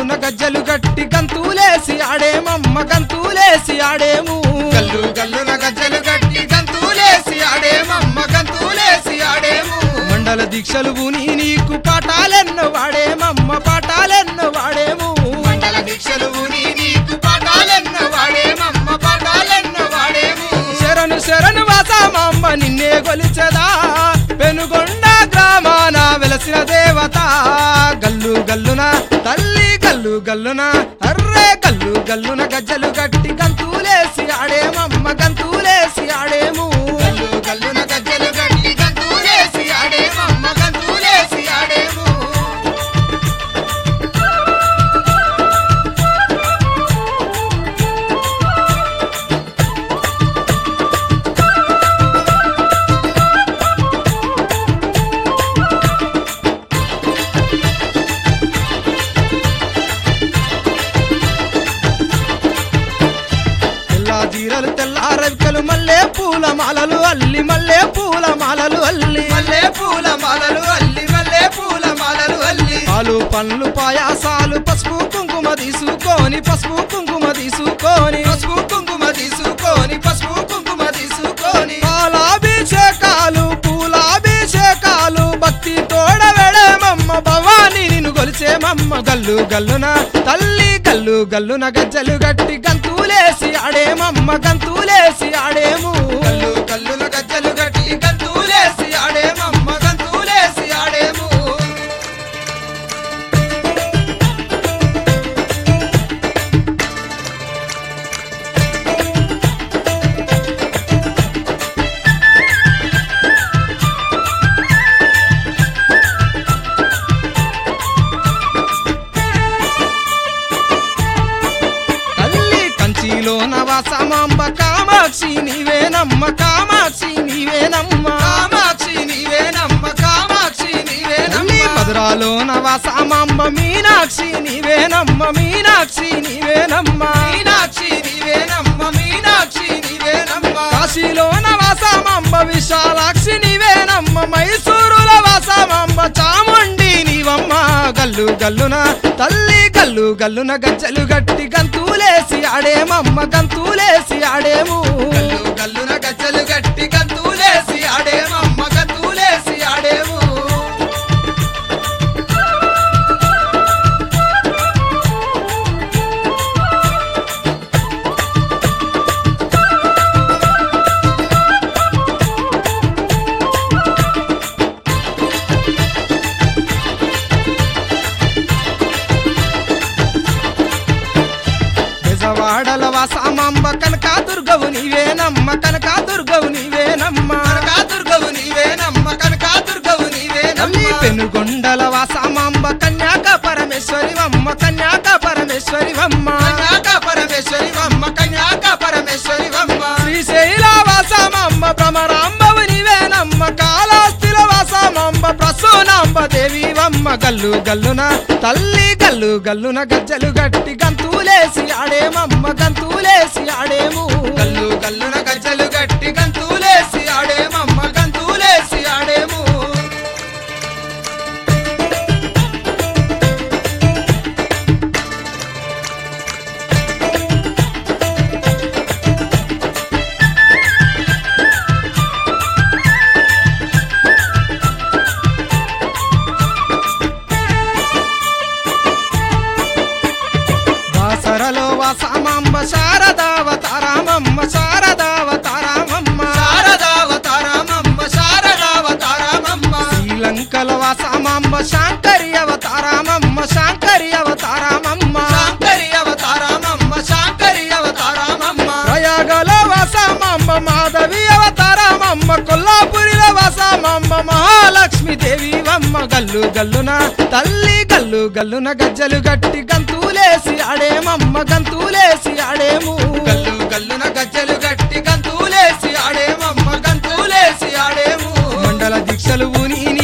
గల్లున గజ్జలు గట్టి గంతులేసి ఆడేమమ్మ గంతులేసి ఆడేము గల్లు గల్లున గజ్జలు గట్టి గంతులేసి ఆడేమమ్మ గంతులేసి ఆడేము మండల దీక్షలు బుని నీకు పాఠాలెన్నో వాడేమమ్మ పాఠాలెన్నో వాడేము మండల దీక్షలు ఊని నీకు పాఠాలెన్నో వాడేమమ్మ పాఠాలెన్నో వాడేము శరణు శరణు వాసామమ్మ నిన్నే గొలిచెదా పెనుగొండ గ్రామాన వెలసిన దేవత గల్లు గల్లున తల్లి గల్లు గల్లున అర్రే గల్లు గల్లున గజ్జలు గట్టి గంతులేసి ఆడేమమ్మ గంతులేసి ఆడేము గల్లు గల్లున గజ్జలు గట్టి గంతులేసి ఆడేమమ్మ గంతులేసి ఆడేము తెల్ల జీరలు తెల్ల రవికలు మల్లె పూల మాలలు అల్లి మల్లె పూల మాలలు అల్లి మల్లె పూల మాలలు అల్లి మల్లె పూల మాలలు అల్లి పాలు పండ్లు పాయాసాలు పసుపు కుంకుమ తీసుకొని పసుపు కుంకుమ తీసుకొని పసుపు కుంకుమ తీసుకొని పసుపు కుంకుమ తీసుకొని పాలాభిషేకాలు పూలాభిషేకాలు భక్తి తోడవెడమమ్మ భవాని నిన్ను గొలిచేమమ్మ గల్లు గల్లున తల్లి గల్లు గల్లున గజ్జలు గట్టి గంతులేసి ఆడేమమ్మ గంతులేసి ఆడేము గల్లు గల్లున గజ్జలు గట్టి గంతులేసి ఆడేమమ్మ గంతులేసి ఆడేము తల్లి కంచిలో నవాసమాంబ కామాక్షి నీవేనమ్మ కామాక్షి నీవేనమ్మ కామాక్షి నీవేనమ్మ కామాక్షి తల్లి నీవేనమ్మ మధురాలో నవాసమాంబ మీనాక్షి నీవేనమ్మ మీనాక్షి నీవేనమ్మ మీనాక్షి నీవేనమ్మ మీనాక్షి నీవేనమ్మ కాశీలో నవాసమాంబ విశాలాక్షి నీవేనమ్మ మైసూరుల వాసమాంబ చాముండి నీవమ్మ గల్లు గల్లున తల్లి గల్లు గల్లున గజ్జలు గట్టి గంతులేసి ఆడేమమ్మ గంతులేసి ఆడేము గల్లు గల్లున గజ్జలు గట్టి గంతులేసి ఆడేమమ్మ గంతులేసి ఆడేము బెజవాడల వాసమాంబ కనకా దుర్గవు నీవేనమ్మ కనకా దుర్గవు నీవేనమ్మ కనకాదుర్గవు నీవేనమ్మ కనకాదుర్గవు తల్లి నీవేనమ్మ పెనుగొండల వాసమాంబ కన్యాక పరమేశ్వరివమ్మ కన్యాక పరమేశ్వరివమ్మ కన్యాక పరమేశ్వరివమ్మ కన్యాక పరమేశ్వరివమ్మ శ్రీశైల వాసమాంబ భ్రమరాంబవు నీవేనమ్మ కాళాస్తిల వాసమాంబ ప్రసూనాంబ దేవివమ్మ గల్లు గల్లున తల్లి గల్లు గల్లున గజ్జలు గట్టి గంతులేసి ఆడేమమ్మ గంతులేసి ఆడేము గల్లు గల్లున గజ్జలు గట్టి గంతులేసి ఆడేమమ్మ గంతులేసి ఆడేము వాసరలో వాసమాంబ శారదావతారామమ్మ శారదావతారామమ్మ శారదావతారమమ్మ శారదావతారమమ్మ శ్రీలంకల వాసమాంబ శాంకరి అవతారామమ్మ శాంకరి అవతారామమ్మ శాంకరి అవతారమమ్మ శాంకరి అవతారమమ్మ ప్రయాగల వాసమాంబ మాధవి అవతారామమ్మ కొల్లాపురిల వాసమాంబ మహాలక్ష్మి దేవివమ్మ గల్లు గల్లున తల్లి గల్లు గల్లున గజ్జలు గట్టి గంతులేసి ఆడేమమ్మ గంతులేసి ఆడేము గల్లు గల్లున గజ్జలు గట్టి గంతులేసి ఆడేమమ్మ గంతులేసి ఆడేము మండల దీక్షలు ఊని